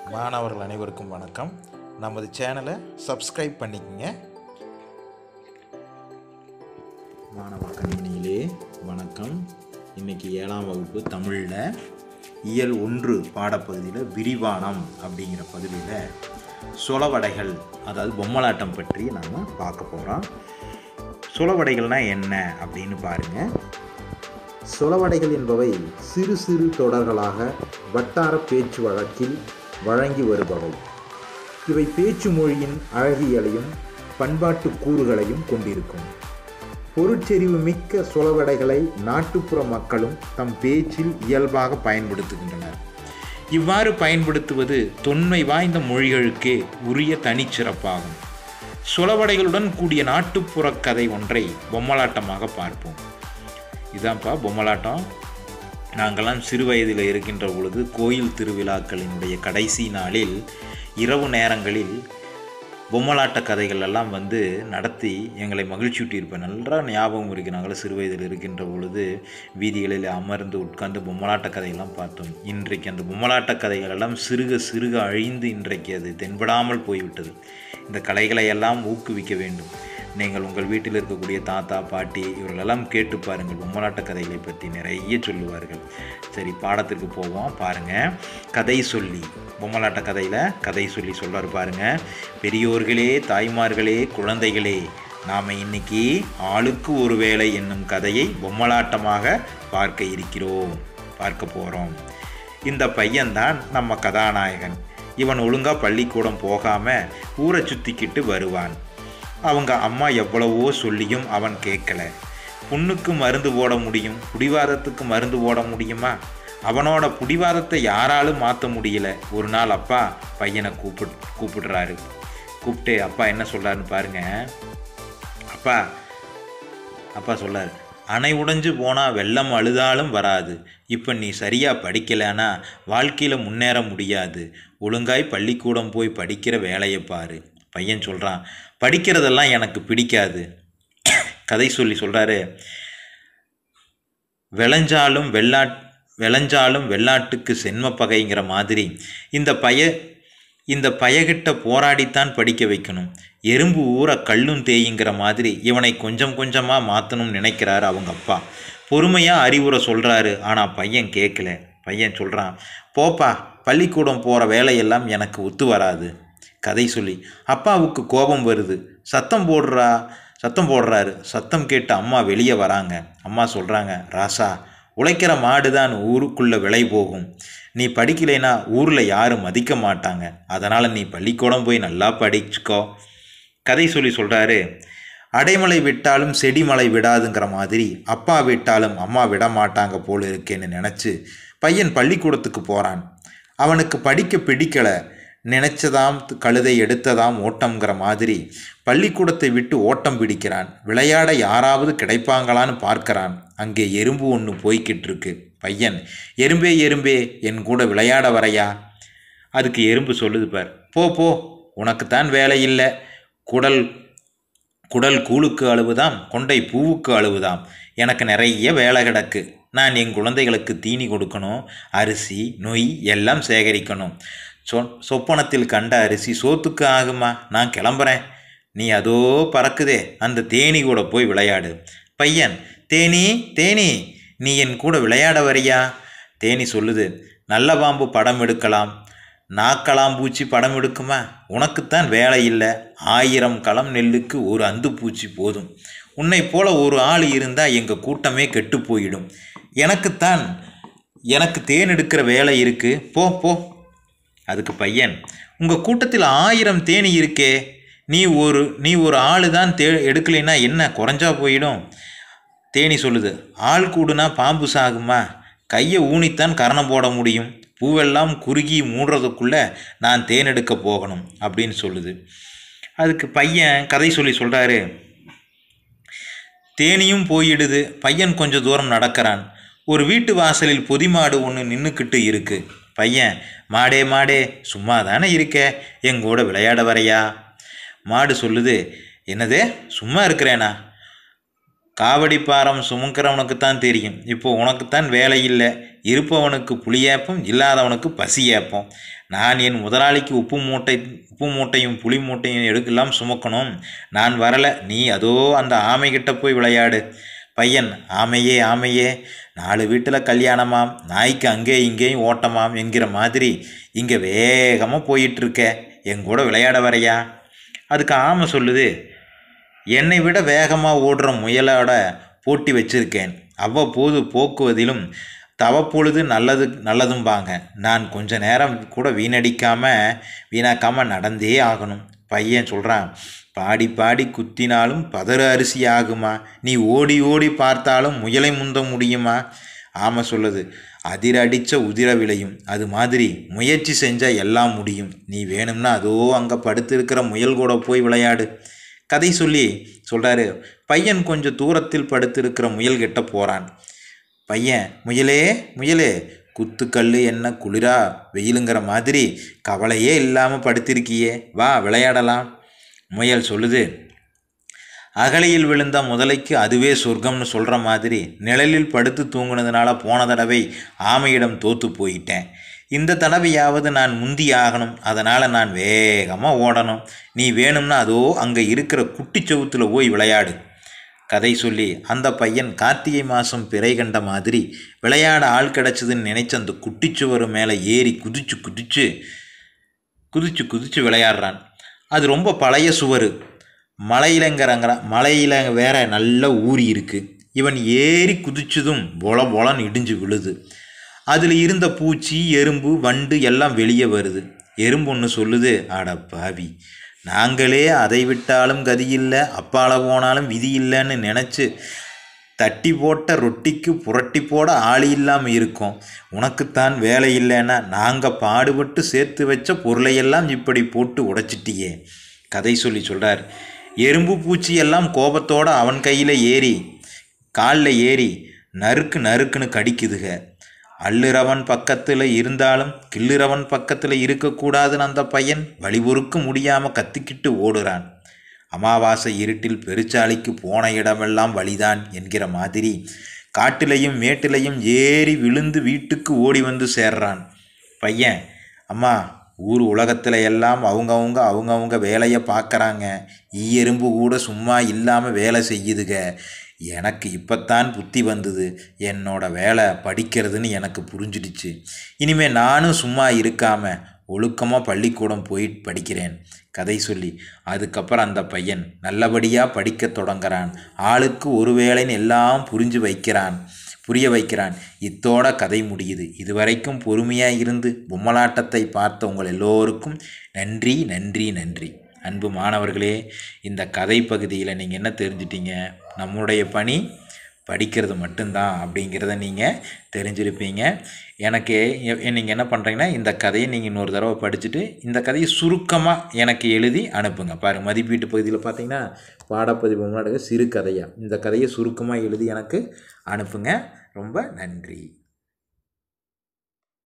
மாணவர்கள் அனைவருக்கும் வணக்கம் நமது சேனலை சப்ஸ்கிரைப் பண்ணிக்கங்க மாணவ கண்மணியிலே வணக்கம் இன்னைக்கு ஏழாம் வகுப்பு தமிழில் இயல் ஒன்று பாடப்பகுதியில் விரிவானம் அப்படிங்கிற பகுதியில் சொலவடைகள் அதாவது பொம்மலாட்டம் பற்றி நாம் பார்க்க போகிறோம் சொலவடைகள்னால் என்ன அப்படின்னு பாருங்கள் சொலவடைகள் என்பவை சிறு சிறு தொடர்களாக வட்டார பேச்சு வழக்கில் வழங்கி வருபவை இவை பேச்சு மொழியின் அழகியலையும் பண்பாட்டு கூறுகளையும் கொண்டிருக்கும் பொருட்செறிவு மிக்க சொலவடைகளை நாட்டுப்புற மக்களும் தம் பேச்சில் இயல்பாக பயன்படுத்துகின்றனர் இவ்வாறு பயன்படுத்துவது தொன்மை வாய்ந்த மொழிகளுக்கே உரிய தனிச்சிறப்பாகும் சொலவடைகளுடன் கூடிய நாட்டுப்புற கதை ஒன்றை பொம்மலாட்டமாக பார்ப்போம் இதான்ப்பா பொம்மலாட்டம் நாங்கள்லாம் சிறு வயதில் இருக்கின்ற பொழுது கோயில் திருவிழாக்களினுடைய கடைசி நாளில் இரவு நேரங்களில் பொம்மலாட்ட கதைகள் எல்லாம் வந்து நடத்தி எங்களை மகிழ்ச்சியூட்டியிருப்பேன் நல்லா ஞாபகம் இருக்கு நாங்களும் சிறு வயதில் இருக்கின்ற பொழுது வீதிகளில் அமர்ந்து உட்கார்ந்து பொம்மலாட்ட கதையெல்லாம் பார்த்தோம் இன்றைக்கு அந்த பொம்மலாட்ட கதைகள் எல்லாம் சிறுக சிறுக அழிந்து இன்றைக்கு அது தென்படாமல் போய்விட்டது இந்த கலைகளை எல்லாம் ஊக்குவிக்க வேண்டும் நீங்கள் உங்கள் வீட்டில் இருக்கக்கூடிய தாத்தா பாட்டி இவர்களெல்லாம் கேட்டு பாருங்கள் பொம்மலாட்ட கதைகளை பற்றி நிறைய சொல்லுவார்கள் சரி பாடத்திற்கு போவோம் பாருங்கள் கதை சொல்லி பொம்மலாட்ட கதையில் கதை சொல்லி சொல்கிறார் பாருங்கள் பெரியோர்களே தாய்மார்களே குழந்தைகளே நாம் இன்னைக்கு ஆளுக்கு ஒரு வேலை என்னும் கதையை பொம்மலாட்டமாக பார்க்க இருக்கிறோம் பார்க்க போகிறோம் இந்த பையன்தான் நம்ம கதாநாயகன் இவன் ஒழுங்காக பள்ளிக்கூடம் போகாமல் ஊரை சுற்றிக்கிட்டு வருவான் அவங்க அம்மா எவ்வளவோ சொல்லியும் அவன் கேட்கல புண்ணுக்கு மருந்து போட முடியும் புடிவாதத்துக்கு மருந்து போட முடியுமா அவனோட புடிவாதத்தை யாராலும் மாற்ற முடியல ஒரு நாள் அப்பா பையனை கூப்பிட் கூப்பிடுறாரு கூப்பிட்டு அப்பா என்ன சொல்கிறாருன்னு பாருங்க அப்பா அப்பா சொல்லார் அணை உடைஞ்சு போனால் வெள்ளம் அழுதாலும் வராது இப்போ நீ சரியாக படிக்கலைன்னா வாழ்க்கையில் முன்னேற முடியாது ஒழுங்காய் பள்ளிக்கூடம் போய் படிக்கிற வேலையை பாரு பையன் சொல்கிறான் படிக்கிறதெல்லாம் எனக்கு பிடிக்காது கதை சொல்லி சொல்கிறாரு விளைஞ்சாலும் வெள்ளாட் விளைஞ்சாலும் வெள்ளாட்டுக்கு சென்ம பகைங்கிற மாதிரி இந்த பய இந்த பயகிட்ட போராடித்தான் படிக்க வைக்கணும் எறும்பு ஊற கல்லும் தேயுங்கிற மாதிரி இவனை கொஞ்சம் கொஞ்சமாக மாற்றணும்னு நினைக்கிறாரு அவங்க அப்பா பொறுமையாக அறிவுரை சொல்கிறாரு ஆனால் பையன் கேட்கல பையன் சொல்கிறான் போப்பா பள்ளிக்கூடம் போகிற வேலையெல்லாம் எனக்கு ஒத்து வராது கதை சொல்லி அப்பாவுக்கு கோபம் வருது சத்தம் போடுறா சத்தம் போடுறாரு சத்தம் கேட்டு அம்மா வெளியே வராங்க அம்மா சொல்கிறாங்க ராசா உழைக்கிற மாடு தான் ஊருக்குள்ளே விலை போகும் நீ படிக்கலைன்னா ஊரில் யாரும் மதிக்க மாட்டாங்க அதனால் நீ பள்ளிக்கூடம் போய் நல்லா படிச்சுக்கோ கதை சொல்லி சொல்கிறாரு அடைமலை விட்டாலும் செடிமலை விடாதுங்கிற மாதிரி அப்பா விட்டாலும் அம்மா விட மாட்டாங்க போல இருக்கேன்னு நினச்சி பையன் பள்ளிக்கூடத்துக்கு போகிறான் அவனுக்கு படிக்க பிடிக்கலை நினைச்சதாம் கழுதை எடுத்ததாம் ஓட்டம்ங்கிற மாதிரி பள்ளிக்கூடத்தை விட்டு ஓட்டம் பிடிக்கிறான் விளையாட யாராவது கிடைப்பாங்களான்னு பார்க்கறான் அங்கே எறும்பு ஒன்று போய்கிட்டு இருக்கு பையன் எறும்பே எறும்பே என் கூட விளையாட வரையா அதுக்கு எறும்பு சொல்லுது பார் போ போ உனக்குத்தான் வேலை இல்லை குடல் குடல் கூழுக்கு அழுவுதாம் கொண்டை பூவுக்கு அழுவுதாம் எனக்கு நிறைய வேலை கிடக்கு நான் என் குழந்தைகளுக்கு தீனி கொடுக்கணும் அரிசி நொய் எல்லாம் சேகரிக்கணும் சொ சொப்பனத்தில் கண்ட அரிசி சோத்துக்கு ஆகுமா நான் கிளம்புறேன் நீ அதோ பறக்குதே அந்த தேனி கூட போய் விளையாடு பையன் தேனி தேனி நீ என் கூட விளையாட வரியா தேனி சொல்லுது நல்ல பாம்பு படம் எடுக்கலாம் நாக்கலாம் பூச்சி படம் எடுக்குமா உனக்குத்தான் வேலை இல்லை ஆயிரம் களம் நெல்லுக்கு ஒரு அந்து பூச்சி போதும் உன்னை போல ஒரு ஆள் இருந்தால் எங்கள் கூட்டமே கெட்டு போயிடும் எனக்குத்தான் எனக்கு தேன் எடுக்கிற வேலை இருக்குது போ போ அதுக்கு பையன் உங்கள் கூட்டத்தில் ஆயிரம் தேனி இருக்கே நீ ஒரு நீ ஒரு ஆள் தான் தே எடுக்கலைன்னா என்ன குறைஞ்சா போயிடும் தேனி சொல்லுது ஆள் கூடுனா பாம்பு சாகுமா கையை ஊனித்தான் கரணம் போட முடியும் பூவெல்லாம் குறுகி மூடுறதுக்குள்ளே நான் தேன் எடுக்க போகணும் அப்படின்னு சொல்லுது அதுக்கு பையன் கதை சொல்லி சொல்கிறாரு தேனியும் போயிடுது பையன் கொஞ்சம் தூரம் நடக்கிறான் ஒரு வீட்டு வாசலில் பொதிமாடு ஒன்று நின்றுக்கிட்டு இருக்கு பையன் மாடே மாடே சும்மா தானே இருக்க எங்கூட விளையாட வரையா மாடு சொல்லுது என்னது சும்மா இருக்கிறேனா காவடி பாரம் சுமக்கிறவனுக்கு தான் தெரியும் இப்போ உனக்குத்தான் வேலை இல்லை இருப்பவனுக்கு புளியேப்பம் இல்லாதவனுக்கு பசி ஏப்பம் நான் என் முதலாளிக்கு உப்பு மூட்டை உப்பு மூட்டையும் புளி மூட்டையும் எடுக்கலாம் சுமக்கணும் நான் வரல நீ அதோ அந்த ஆமைகிட்ட போய் விளையாடு பையன் ஆமையே ஆமையே நாலு வீட்டில் கல்யாணமாம் நாய்க்கு அங்கே இங்கேயும் ஓட்டமாம் என்கிற மாதிரி இங்கே வேகமாக போயிட்டுருக்க என் கூட விளையாட வரையா அதுக்கு ஆமை சொல்லுது என்னை விட வேகமாக ஓடுற முயலோட போட்டி வச்சிருக்கேன் அவ்வப்போது போக்குவதிலும் தவப்பொழுது நல்லது நல்லதும்பாங்க நான் கொஞ்ச நேரம் கூட வீணடிக்காமல் வீணாக்காமல் நடந்தே ஆகணும் பையன் சொல்கிறான் பாடி பாடி குத்தினாலும் பதறு அரிசி ஆகுமா நீ ஓடி ஓடி பார்த்தாலும் முயலை முந்த முடியுமா ஆமை சொல்லுது அதிர அடித்த உதிர விளையும் அது மாதிரி முயற்சி செஞ்சால் எல்லாம் முடியும் நீ வேணும்னா அதோ அங்கே படுத்திருக்கிற முயல் கூட போய் விளையாடு கதை சொல்லி சொல்கிறாரு பையன் கொஞ்சம் தூரத்தில் படுத்திருக்கிற முயல் கிட்ட போகிறான் பையன் முயலே முயலே குத்துக்கல் என்ன குளிரா வெயிலுங்கிற மாதிரி கவலையே இல்லாமல் படுத்திருக்கியே வா விளையாடலாம் முயல் சொல்லுது அகலையில் விழுந்த முதலைக்கு அதுவே சொர்க்கம்னு சொல்கிற மாதிரி நிழலில் படுத்து தூங்குனதுனால போன தடவை ஆமையிடம் தோத்து போயிட்டேன் இந்த தடவையாவது நான் முந்தி ஆகணும் அதனால் நான் வேகமாக ஓடணும் நீ வேணும்னா அதோ அங்கே இருக்கிற குட்டி செவுத்தில் போய் விளையாடு கதை சொல்லி அந்த பையன் கார்த்திகை மாதம் பிறை கண்ட மாதிரி விளையாட ஆள் கிடச்சதுன்னு நினைச்ச அந்த குட்டிச்சுவர் மேலே ஏறி குதிச்சு குதிச்சு குதிச்சு குதிச்சு விளையாடுறான் அது ரொம்ப பழைய சுவர் மலையிலங்கிறங்கிற மலையில் வேற நல்ல ஊறி இருக்கு இவன் ஏறி குதிச்சதும் பொல பொலன்னு இடிஞ்சு விழுது அதில் இருந்த பூச்சி எறும்பு வண்டு எல்லாம் வெளியே வருது எறும்பு ஒன்று சொல்லுது அட பாவி நாங்களே அதை விட்டாலும் கதி இல்லை அப்பால போனாலும் விதி இல்லைன்னு நினச்சி தட்டி போட்ட ரொட்டிக்கு புரட்டி போட ஆள் இல்லாமல் இருக்கோம் உனக்குத்தான் வேலை இல்லைன்னா நாங்கள் பாடுபட்டு சேர்த்து வச்ச பொருளையெல்லாம் இப்படி போட்டு உடைச்சிட்டியே கதை சொல்லி சொல்கிறார் எறும்பு பூச்சி எல்லாம் கோபத்தோடு அவன் கையில் ஏறி காலில் ஏறி நறுக்கு நறுக்குன்னு கடிக்குதுக அள்ளுறவன் பக்கத்தில் இருந்தாலும் கிள்ளுறவன் பக்கத்தில் இருக்கக்கூடாதுன்னு அந்த பையன் வழிபொறுக்க முடியாமல் கத்திக்கிட்டு ஓடுறான் அமாவாசை இருட்டில் பெருச்சாளிக்கு போன இடமெல்லாம் வழிதான் என்கிற மாதிரி காட்டிலையும் மேட்டிலையும் ஏறி விழுந்து வீட்டுக்கு ஓடி வந்து சேர்றான் பையன் அம்மா ஊர் உலகத்தில் எல்லாம் அவங்கவுங்க அவங்கவுங்க வேலையை பார்க்குறாங்க ஈயெறும்பு கூட சும்மா இல்லாமல் வேலை செய்யுதுக எனக்கு இப்போத்தான் புத்தி வந்தது என்னோட வேலை படிக்கிறதுன்னு எனக்கு புரிஞ்சிடுச்சு இனிமே நானும் சும்மா இருக்காமல் ஒழுக்கமாக பள்ளிக்கூடம் போய் படிக்கிறேன் கதை சொல்லி அதுக்கப்புறம் அந்த பையன் நல்லபடியாக படிக்க தொடங்குறான் ஆளுக்கு ஒரு வேளைன்னு எல்லாம் புரிஞ்சு வைக்கிறான் புரிய வைக்கிறான் இத்தோட கதை முடியுது இதுவரைக்கும் பொறுமையாக இருந்து பொம்மலாட்டத்தை பார்த்த உங்கள் எல்லோருக்கும் நன்றி நன்றி நன்றி அன்பு மாணவர்களே இந்த கதை பகுதியில் நீங்கள் என்ன தெரிஞ்சிட்டீங்க நம்முடைய பணி படிக்கிறது மட்டும்தான் அப்படிங்கிறத நீங்கள் தெரிஞ்சிருப்பீங்க எனக்கு நீங்கள் என்ன பண்ணுறீங்கன்னா இந்த கதையை நீங்கள் இன்னொரு தடவை படிச்சுட்டு இந்த கதையை சுருக்கமாக எனக்கு எழுதி அனுப்புங்க பாருங்கள் மதிப்பீட்டு பகுதியில் பார்த்தீங்கன்னா பாடப்பதிவு முன்னாடி சிறு கதையாக இந்த கதையை சுருக்கமாக எழுதி எனக்கு அனுப்புங்க ரொம்ப நன்றி